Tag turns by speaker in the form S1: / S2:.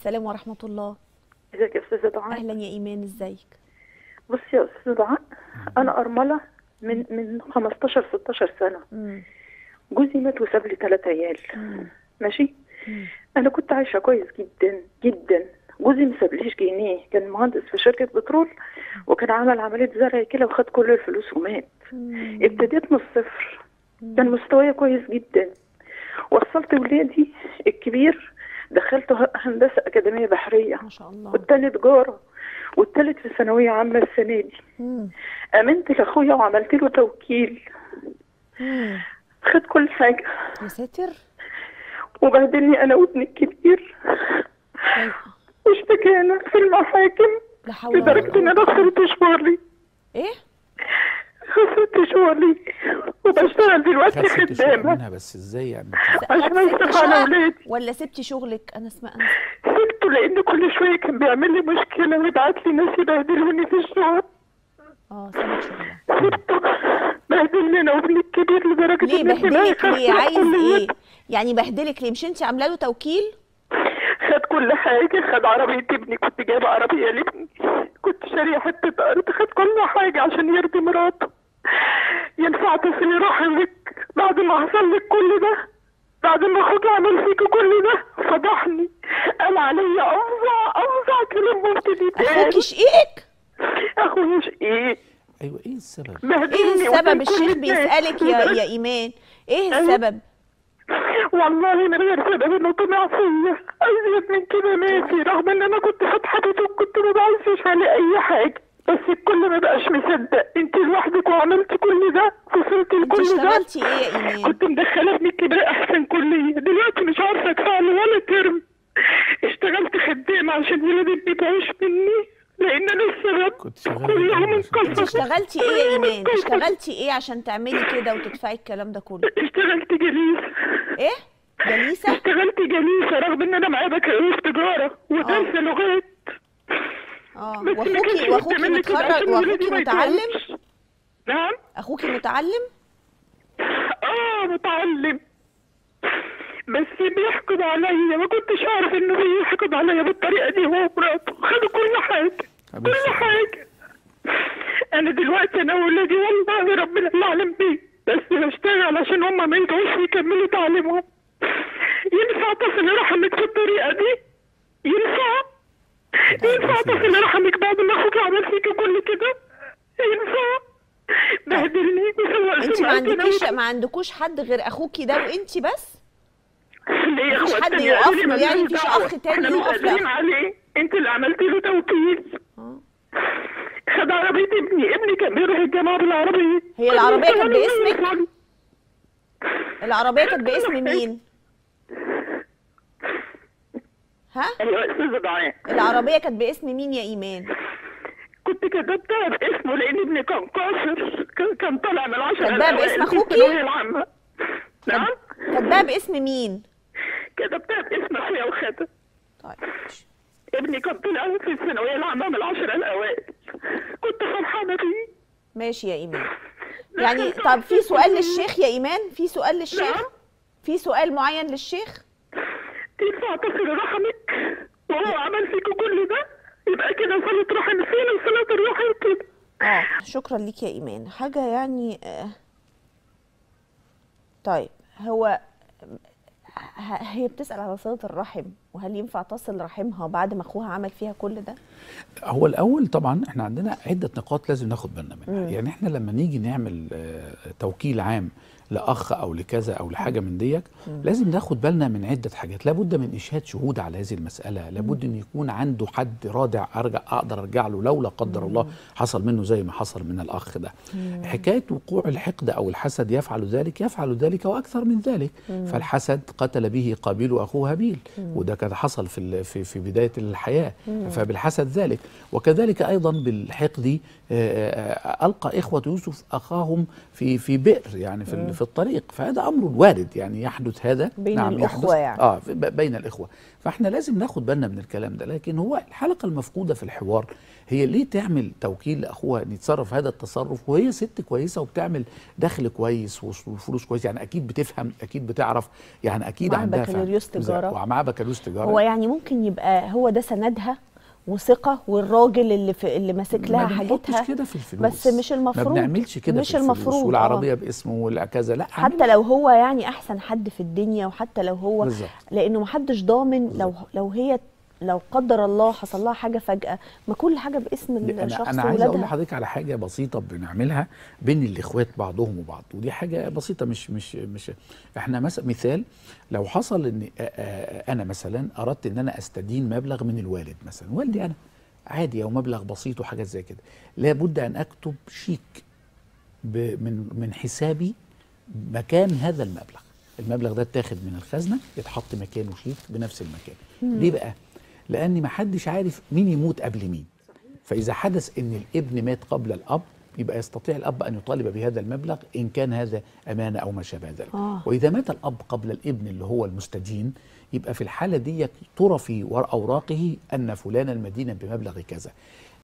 S1: السلام ورحمه الله
S2: ازيك يا استاذه دعاء
S1: اهلا يا ايمان ازيك
S2: بصي يا استاذه دعاء انا ارمله من من 15 16 سنه
S1: مم.
S2: جوزي مات وساب لي ثلاث عيال
S1: مم.
S2: ماشي
S1: مم.
S2: انا كنت عايشه كويس جدا جدا جوزي ما سابليش جنيه كان مهندس في شركه بترول وكان عمل عمليه زرع كده وخد كل الفلوس ومات
S1: مم.
S2: ابتديت من الصفر كان مستواي كويس جدا وصلت ولادي الكبير دخلته هندسه اكاديميه بحريه
S1: ما شاء الله
S2: والتاني تجاره والتالت في ثانويه عامه السنه دي
S1: مم.
S2: امنت لاخويا وعملت له توكيل
S1: مم.
S2: خد كل حاجه
S1: يا ساتر
S2: وبهدلني انا وابني الكبير
S1: أيوة.
S2: واشتكينا في المحاكم
S1: لا حول ولا
S2: لدرجه ان
S1: قوه
S2: انا خسرت شغلي
S1: ايه
S2: خسرت شغلي وبشتغل دلوقتي
S3: خد ست شهور
S2: خدامه
S3: منها بس ازاي يعني
S2: عشان
S1: خدت ست
S2: اصرف على
S1: شقق
S2: اولادي
S1: ولا سبتي شغلك انا اسمع انا
S2: سبته لان كل شويه كان بيعمل لي مشكله ويبعت لي ناس يبهدلوني في الشغل
S1: اه سابت شغلها
S2: سبته بهدلني انا وابني الكبير لدرجه
S1: ليه
S2: ان ابني بقى
S1: بهدلك ليه
S2: يخاف
S1: عايز
S2: كل
S1: ايه
S2: يوم.
S1: يعني بهدلك ليه مش انت عامله له توكيل
S2: خد كل حاجه خد عربيه ابني كنت جايبه عربيه لابني كنت شاريه حته ارض خد كل حاجه عشان يرضي مراته ينفع تصلي رحمك بعد ما حصل لك كل ده بعد ما اخوك عمل فيك كل ده فضحني قال عليا افظع افظع كلام ممكن
S1: اخوكي
S2: يتقال
S1: شقيقك
S2: اخويا ايه
S3: ايوه ايه السبب
S2: بهدلني
S1: ايه السبب
S2: قدام كل
S1: الشيخ
S2: الناس.
S1: بيسالك يا يا ايمان ايه السبب
S2: والله من غير سبب انه طمع فيا ازيد من كده ماشي رغم ان انا كنت فاتحه بيته وكنت ما بعزش عليه اي حاجه بس الكل ما بقاش مصدق انت لوحدك وعملتي كل ده وصلتي
S1: انت
S2: لكل ده
S1: اشتغلتي ايه يا ايمان
S2: كنت مدخله ابني الكبير احسن كليه دلوقتي مش عارفه ادفع له ولا ترم اشتغلت خدامه عشان ولادي بيتعوش مني لان انا السبب
S3: كنت شغالة
S2: كلهم
S3: إيه عشان
S1: انت
S2: انكسروا
S1: اشتغلتي ايه يا ايمان اشتغلتي ايه عشان تعملي كده وتدفعي الكلام ده كله
S2: اشتغلت جليس
S1: ايه جليسه
S2: اشتغلت جليسه رغم ان انا معايا بكالوريوس تجاره ودارسه لغات
S1: اه
S2: بس ما كانش
S1: واخوكي واخوكي
S2: قدامي كده
S1: متخرج
S2: عشان ولادي
S1: واخوكي
S2: ما
S1: متعلم
S2: يتعبوش. نعم
S1: اخوكي متعلم
S2: اه متعلم بس بيحقد عليا ما كنتش اعرف انه بيحقد عليا بالطريقه دي هو ومراته خدوا كل حاجه
S3: طب
S2: كل
S3: ازاي؟
S2: حاجه انا دلوقتي انا واولادي والله ربنا اللي اعلم بيه بس بشتغل عشان هم ما ينجحوش يكملوا تعليمهم ينفع تصل رحمك بالطريقه دي ينفع ينفع تصل رحمك بعد ما اخوك عمل فيك كل كده ينفع بهدلني وسوء
S1: انت ما
S2: سمعتي أنا
S1: عندكيش
S2: وأنت.
S1: ما عندكوش حد غير اخوكي ده وانت بس
S2: ليه
S1: مفيش
S2: اخوات
S1: حد
S2: تانية
S1: يقف
S2: قالوا لي
S1: له يعني
S2: ماليش
S1: مفيش
S2: دعوة.
S1: أخ تاني
S2: احنا مش
S1: يقف
S2: قادرين
S1: له.
S2: عليه انت اللي عملت له توكيل
S1: اه
S2: خد عربية ابني ابني كان بيروح الجامعة بالعربية
S1: هي العربية كانت
S2: كان
S1: باسمك؟
S2: بيوصل.
S1: العربيه كانت باسم مين ها
S2: ايوه يا استاذة دعاء
S1: العربيه كانت باسم مين يا ايمان
S2: كنت كتبتها باسمه لان ابني كان قاصر كان- كان طالع من العشرة
S1: كاتباها
S2: الأوائل
S1: باسم
S2: في
S1: أخوكي؟
S2: الثانوية العامة نعم
S1: كاتباها باسم مين
S2: كتبتها باسم اخويا وخاتم
S1: طيب ماشي.
S2: ابني كان طلع في الثانوية العامة من العشرة الأوائل كنت فرحانة بيه
S1: ماشي يا ايمان يعني طب في سؤال للشيخ يا ايمان في سؤال للشيخ
S2: نعم.
S1: في سؤال معين للشيخ
S2: ينفع تصل رحمك وهو عمل فيك كل ده يبقى كده صلة رحم فين وصلة الرحم كده
S1: اه شكرا ليك يا ايمان حاجه يعني آه. طيب هو ه- هي بتسال على صله الرحم وهل ينفع تصل رحمها بعد ما اخوها عمل فيها كل ده
S3: هو الاول طبعا احنا عندنا عده نقاط لازم ناخد بالنا منها يعني احنا لما نيجي نعمل آه، توكيل عام لاخ او لكذا او لحاجه من ديك لازم ناخد بالنا من عده حاجات لابد من اشهاد شهود على هذه المساله لابد ان يكون عنده حد رادع ارجع اقدر ارجع له لو لا قدر الله حصل منه زي ما حصل من الاخ ده حكايه وقوع الحقد او الحسد يفعل ذلك يفعل ذلك واكثر من ذلك فالحسد قتل به قابيل واخوه هابيل وده كان حصل في ال- في في بدايه الحياه فبالحسد ذلك وكذلك ايضا بالحقد آه، آه، القى اخوه يوسف اخاهم في في بئر يعني في ال- في الطريق فهذا امر وارد يعني يحدث هذا
S1: بين
S3: نعم
S1: الأخوة
S3: يحدث
S1: يعني.
S3: اه في- ب- بين الاخوه فاحنا لازم ناخد بالنا من الكلام ده لكن هو الحلقه المفقوده في الحوار هي ليه تعمل توكيل لاخوها ان يتصرف هذا التصرف وهي ست كويسه وبتعمل دخل كويس وفلوس كويس يعني اكيد بتفهم اكيد بتعرف يعني اكيد
S1: وعندها
S3: عندها فعلا.
S1: بكالوريوس تجاره
S3: ومعاها بكالوريوس تجاره
S1: هو يعني ممكن يبقى هو ده سندها وثقه والراجل اللي في اللي ماسك لها
S3: ما بنحطش
S1: حاجتها
S3: كده في الفلوس
S1: بس مش المفروض
S3: ما بنعملش كده
S1: مش
S3: في الفلوس
S1: المفروض،
S3: والعربيه
S1: آه.
S3: باسمه ولا كذا لا
S1: حتى لو هو يعني احسن حد في الدنيا وحتى لو هو
S3: بالظبط.
S1: لانه محدش ضامن لو لو هي لو قدر الله حصل لها حاجه فجاه ما كل حاجه باسم الشخص
S3: انا انا عايز اقول
S1: وولادها
S3: لحضرتك على حاجه بسيطه بنعملها بين الاخوات بعضهم وبعض ودي حاجه بسيطه مش مش مش احنا مثلا مثال لو حصل ان آه، آه، انا مثلا اردت ان انا استدين مبلغ من الوالد مثلا والدي انا عادي او مبلغ بسيط وحاجات زي كده لابد ان اكتب شيك ب- من من حسابي مكان هذا المبلغ المبلغ ده اتاخد من الخزنه يتحط مكانه شيك بنفس المكان ليه بقى لان ما حدش عارف مين يموت قبل مين فاذا حدث ان الابن مات قبل الاب يبقى يستطيع الاب ان يطالب بهذا المبلغ ان كان هذا امانه او ما شابه ذلك
S1: آه.
S3: واذا مات الاب قبل الابن اللي هو المستدين يبقى في الحاله دي ترى في ور- اوراقه ان فلان المدين بمبلغ كذا